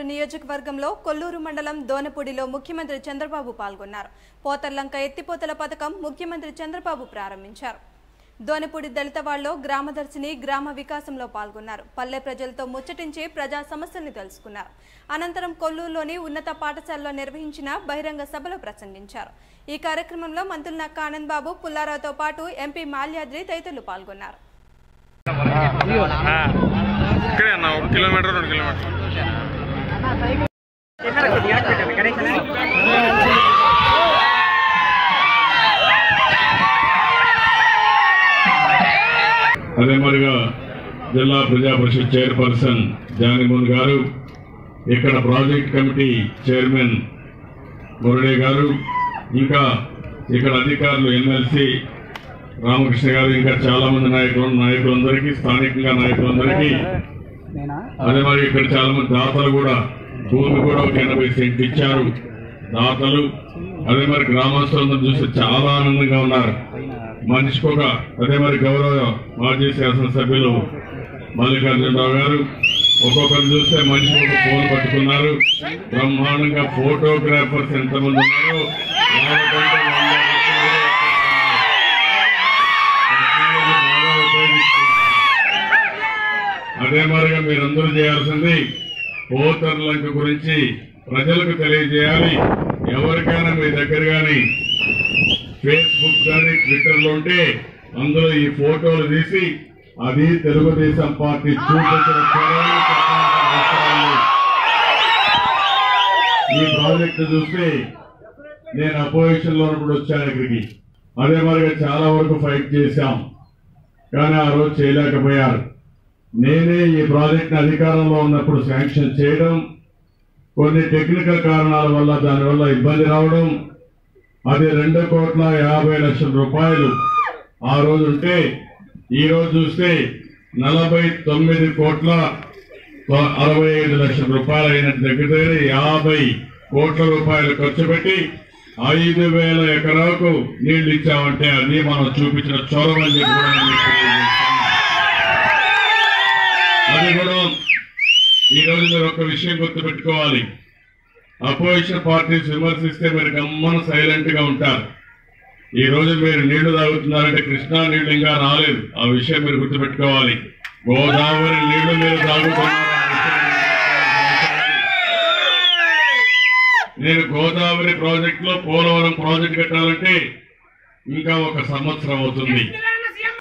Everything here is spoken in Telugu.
నియోజకవర్గంలో కొల్లూరు మండలం దోనపూడిలో ముఖ్యమంత్రి చంద్రబాబు పాల్గొన్నారు పోతర్లంక ఎత్తిపోతల పథకం ముఖ్యమంత్రి చంద్రబాబు ప్రారంభించారు దోనపూడి దళితవాడలో గ్రామదర్శిని గ్రామ వికాసంలో పాల్గొన్నారు పల్లె ప్రజలతో ముచ్చటించి ప్రజా సమస్యల్ని తెలుసుకున్నారు అనంతరం కొల్లూరులోని ఉన్నత పాఠశాలలో నిర్వహించిన బహిరంగ సభలో ప్రసంగించారు ఈ కార్యక్రమంలో మంత్రులు నక్క ఆనంద్ బాబు పుల్లారావుతో పాటు ఎంపీ మాల్యాద్రి తదితరులు పాల్గొన్నారు ఇక్కడే అన్న ఒక కిలోమీటర్ రెండు కిలోమీటర్ అదే మరిగా జిల్లా ప్రజా పరిషత్ చైర్పర్సన్ జానిమోహన్ గారు ఇక్కడ ప్రాజెక్ట్ కమిటీ చైర్మన్ మురళి గారు ఇంకా ఇక్కడ అధికారులు ఎమ్మెల్సీ రామకృష్ణ గారు ఇంకా చాలా మంది నాయకులు నాయకులందరికీ స్థానికంగా నాయకులందరికీ అదే మరి ఇక్కడ చాలా మంది దాతలు కూడా భూమి కూడా ఒక ఎనభై సెంట్ ఇచ్చారు దాతలు అదే మరి గ్రామస్తులందరూ చూస్తే చాలా ఆనందంగా ఉన్నారు మనిషికి ఒక అదే మరి గౌరవ మాజీ శాసనసభ్యులు మల్లికార్జునరావు గారు ఒక్కొక్కరు చూస్తే మనిషి ఒక ఫోన్ పట్టుకున్నారు బ్రహ్మాండంగా ఫోటోగ్రాఫర్స్ ఎంతమంది ఉన్నారో వాళ్ళకంటే వంద రెట్లు బాగా ఉపయోగిస్తున్నారు. అదే మాదిరిగా మీరందరూ చేయాల్సింది ఓటర్లంక గురించి ప్రజలకు తెలియజేయాలి ఎవరికైనా మీ దగ్గర కానీ ఫేస్బుక్ కానీ ట్విట్టర్ లో ఉంటే అందులో ఈ ఫోటోలు తీసి అది తెలుగుదేశం పార్టీ చూపించిన చొరవని చెప్పాల్సిన అవసరం లేదు. ఈ ప్రాజెక్టు చూస్తే నేను అపోజిషన్ లో ఉన్నప్పుడు వచ్చాను ఇక్కడికి అదే మరిగా చాలా వరకు ఫైట్ చేశాం కానీ ఆ రోజు చేయలేకపోయారు నేనే ఈ ప్రాజెక్ట్ అధికారంలో ఉన్నప్పుడు శాంక్షన్ చేయడం కొన్ని టెక్నికల్ కారణాల వల్ల దానివల్ల ఇబ్బంది రావడం అది రెండు కోట్ల యాభై లక్షల రూపాయలు ఆ రోజు ఉంటే ఈ రోజు చూస్తే నలభై తొమ్మిది కోట్ల తొ- అరవై ఐదు లక్షల రూపాయలు అయినట్టు దగ్గర దగ్గర యాభై కోట్ల రూపాయలు ఖర్చు పెట్టి ఐదు వేల ఎకరాకు నీళ్లు ఇచ్చామంటే అది మనం చూపించిన చొరవ అని చెప్పి కూడా నేను మీకు తెలియజేస్తున్నాను. అది కూడా ఈ రోజు మీరు ఒక విషయం గుర్తుపెట్టుకోవాలి అపోజిషన్ పార్టీస్ విమర్శిస్తే మీరు గమ్మన సైలెంట్ గా ఉంటారు ఈ రోజు మీరు నీళ్లు తాగుతున్నారంటే కృష్ణా నీళ్లు ఇంకా రాలేదు ఆ విషయం మీరు గుర్తుపెట్టుకోవాలి గోదావరి నీళ్లు మీరు తాగుతున్నారు ఆ విషయం గుర్తుపెట్టుకోవాలి. నేను గోదావరి ప్రాజెక్ట్ లో పోలవరం ప్రాజెక్ట్ కట్టాలంటే ఇంకా ఒక సంవత్సరం అవుతుంది